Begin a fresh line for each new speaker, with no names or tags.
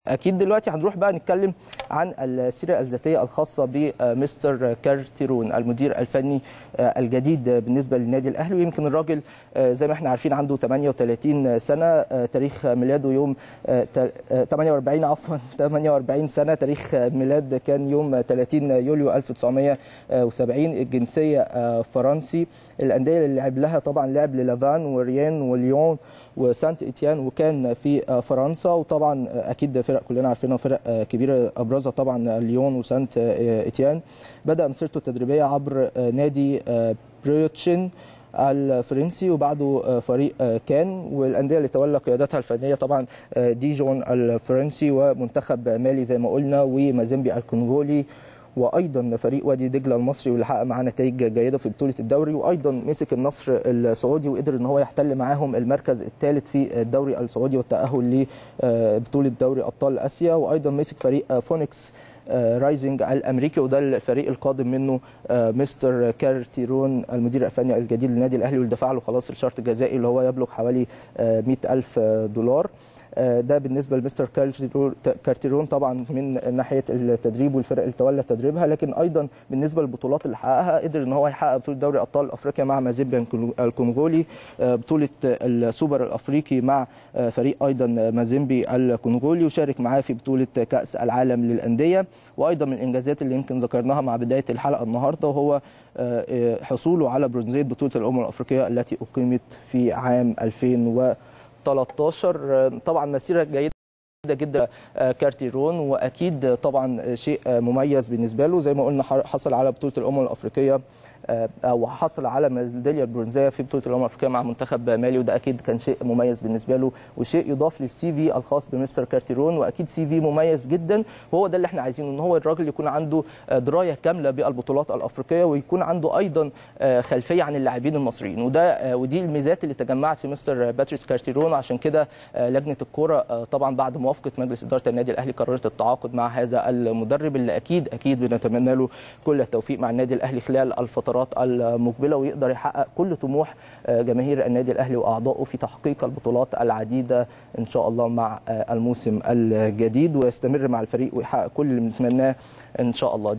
اكيد دلوقتي هنروح بقى نتكلم عن السيره الذاتيه الخاصه بمستر كارتيرون المدير الفني الجديد بالنسبه للنادي الاهلي ويمكن الراجل زي ما احنا عارفين عنده 38 سنه تاريخ ميلاده يوم 48 عفوا 48 سنه تاريخ ميلاد كان يوم 30 يوليو 1970 الجنسيه فرنسي الانديه اللي لعب لها طبعا لعب للافان وريان وليون وسانت اتيان وكان في فرنسا وطبعا اكيد فرق كلنا عارفينها فرق كبيره ابرزها طبعا ليون وسانت اتيان بدا مسيرته التدريبيه عبر نادي بريوتشن الفرنسي وبعده فريق كان والانديه اللي تولى قيادتها الفنيه طبعا ديجون الفرنسي ومنتخب مالي زي ما قلنا ومازيمبي الكونغولي وايضا فريق وادي دجله المصري واللي حقق معاه نتائج جيده في بطوله الدوري وايضا مسك النصر السعودي وقدر ان هو يحتل معاهم المركز الثالث في الدوري السعودي والتاهل لبطوله دوري ابطال اسيا وايضا مسك فريق فونكس رايزنج الامريكي وده الفريق القادم منه مستر كارتيرون المدير الفني الجديد للنادي الاهلي واللي دفع له خلاص الشرط الجزائي اللي هو يبلغ حوالي 100 ألف دولار ده بالنسبه لمستر كارتيرون طبعا من ناحيه التدريب والفرق اللي تولى تدريبها لكن ايضا بالنسبه للبطولات اللي حققها قدر ان هو يحقق بطوله دوري ابطال افريقيا مع مازيمبي الكونغولي بطوله السوبر الافريقي مع فريق ايضا مازيمبي الكونغولي وشارك معاه في بطوله كاس العالم للانديه وايضا من الانجازات اللي يمكن ذكرناها مع بدايه الحلقه النهارده وهو حصوله على برونزيه بطوله الامم الافريقيه التي اقيمت في عام 2000 13 طبعا مسيره جيده جدا كارتيرون واكيد طبعا شيء مميز بالنسبه له زي ما قلنا حصل على بطوله الامم الافريقيه او حصل على ميداليه البرونزيه في بطوله الامم الافريقيه مع منتخب مالي وده اكيد كان شيء مميز بالنسبه له وشيء يضاف للسي في الخاص بمستر كارتيرون واكيد سي في مميز جدا وهو ده اللي احنا عايزينه ان هو الراجل يكون عنده درايه كامله بالبطولات الافريقيه ويكون عنده ايضا خلفيه عن اللاعبين المصريين وده ودي الميزات اللي تجمعت في مستر باتريس كارتيرون عشان كده لجنه الكوره طبعا بعد موافقه مجلس اداره النادي الاهلي قررت التعاقد مع هذا المدرب اللي اكيد اكيد بنتمنى له كل التوفيق مع النادي الاهلي خلال الفترات المقبله ويقدر يحقق كل طموح جماهير النادي الاهلي واعضائه في تحقيق البطولات العديده ان شاء الله مع الموسم الجديد ويستمر مع الفريق ويحقق كل اللي بنتمناه ان شاء الله